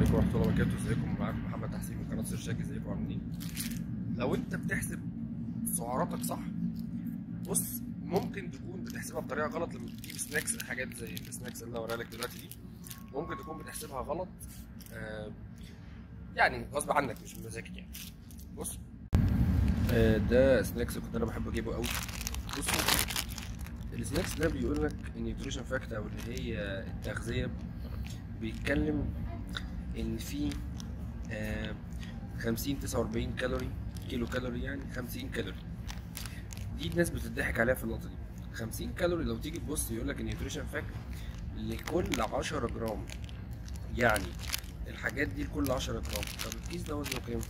عليكم ورحمه الله وبركاته ازيكم معاكم محمد تحسين من قناه سيرشاك ازيكم عاملين ايه لو انت بتحسب سعراتك صح بص ممكن تكون بتحسبها بطريقه غلط لما بتجيب سناكس حاجات زي السناكس اللي انا هوريها لك دلوقتي دي ممكن تكون بتحسبها غلط آه يعني غصب عنك مش بمزاجك يعني بص آه ده سناكس كنت انا بحب اجيبه قوي بصوا السناكس ده بيقول لك النيوتريشن فاكت او اللي هي التغذيه بيتكلم ان في آه 50 49 كالوري كيلو كالوري يعني 50 كالوري دي الناس بتضحك عليها في النقطه دي 50 كالوري لو تيجي تبص يقول لك النيوتريشن فاكت لكل 10 جرام يعني الحاجات دي لكل 10 جرام طب الكيس ده وزنه كام؟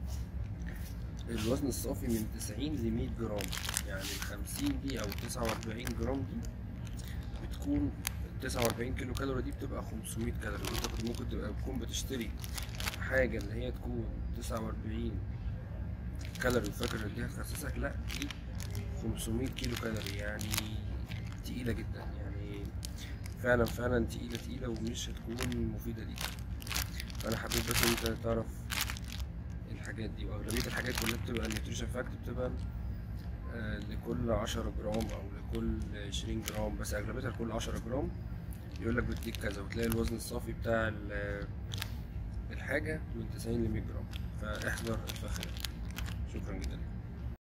الوزن الصافي من 90 ل 100 جرام يعني ال 50 دي او 49 جرام دي بتكون 49 كيلو كالوري دي بتبقى 500 كالوري انت كنت ممكن تبقى تكون بتشتري حاجه اللي هي تكون 49 كالوري وفاكر ان دي هتخسسك لا دي 500 كيلو كالوري يعني تقيله جدا يعني فعلا فعلا تقيله تقيله ومش هتكون مفيده ليك فانا حبيت بس انت تعرف الحاجات دي واغلبيه الحاجات كلها بتبقى النيوتريشن فاكت بتبقى آه، لكل 10 جرام او لكل 20 جرام بس اغلبيتها لكل 10 جرام يقول لك بتديك كذا وتلاقي الوزن الصافي بتاع ال- الحاجه من 90 ل 100 جرام فاحذر الفخ ده شكرا جدا لك